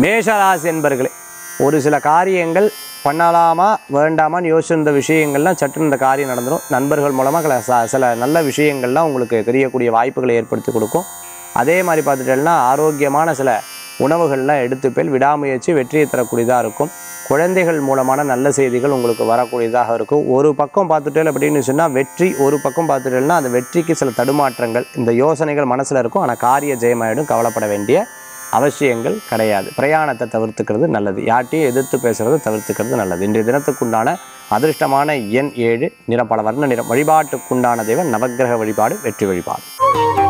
மேஷராசி என்பர்களே ஒரு சில காரியங்கள் பண்ணலாமா வேண்டாமான்னு யோசிச்சிருந்த விஷயங்கள்லாம் சட்டுன்னு இந்த காரியம் நடந்துடும் நண்பர்கள் மூலமாக சில- சில நல்ல விஷயங்கள்லாம் உங்களுக்கு தெரியக்கூடிய வாய்ப்புகளை ஏற்படுத்தி கொடுக்கும் அதே மாதிரி பார்த்துட்டேன்னா ஆரோக்கியமான சில உணவுகள்லாம் எடுத்துப்பேல் விடாமுயற்சி வெற்றியை தரக்கூடியதாக இருக்கும் குழந்தைகள் மூலமான நல்ல செய்திகள் உங்களுக்கு வரக்கூடியதாக இருக்கும் ஒரு பக்கம் பார்த்துட்டேன் அப்படின்னு சொன்னால் வெற்றி ஒரு பக்கம் பார்த்துட்டேன்னா அந்த வெற்றிக்கு சில தடுமாற்றங்கள் இந்த யோசனைகள் மனசில் இருக்கும் ஆனால் காரிய ஜெயமாயிடும் கவலைப்பட வேண்டிய அவசியங்கள் கிடையாது பிரயாணத்தை தவிர்த்துக்கிறது நல்லது யார்ட்டையும் எதிர்த்து பேசுகிறத தவிர்த்துக்கிறது நல்லது இன்றைய தினத்துக்குண்டான அதிர்ஷ்டமான எண் ஏழு நிறம் பல வர்ண நிறம் வழிபாட்டுக்குண்டான தெய்வம் நவக்கிரக வழிபாடு வெற்றி வழிபாடு